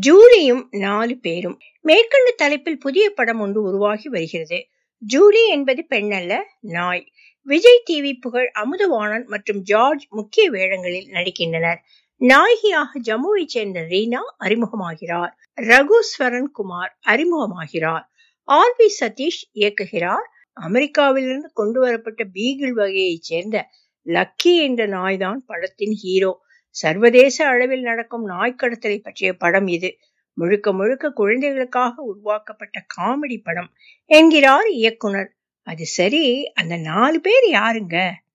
ஜூலியும் நாலு பேரும் மேற்கண்ட தலைப்பில் புதிய படம் ஒன்று உருவாகி வருகிறது ஜூலி என்பது பெண்ணல்ல நாய் விஜய் டிவி புகழ் அமுதவாணன் மற்றும் ஜார்ஜ் முக்கிய வேடங்களில் நடிக்கின்றனர் நாயகியாக ஜம்முவை சேர்ந்த ரீனா அறிமுகமாகிறார் ரகு ஸ்வரன் குமார் அறிமுகமாகிறார் ஆர் வி சதீஷ் இயக்குகிறார் அமெரிக்காவிலிருந்து கொண்டு வரப்பட்ட பீகிள் வகையைச் சேர்ந்த லக்கி என்ற நாய்தான் படத்தின் ஹீரோ சர்வதேச அளவில் நடக்கும் நாய் கடத்தலை பற்றிய படம் இது முழுக்க முழுக்க குழந்தைகளுக்காக உருவாக்கப்பட்ட காமெடி படம் என்கிறார் இயக்குனர் அது சரி அந்த நாலு பேர் யாருங்க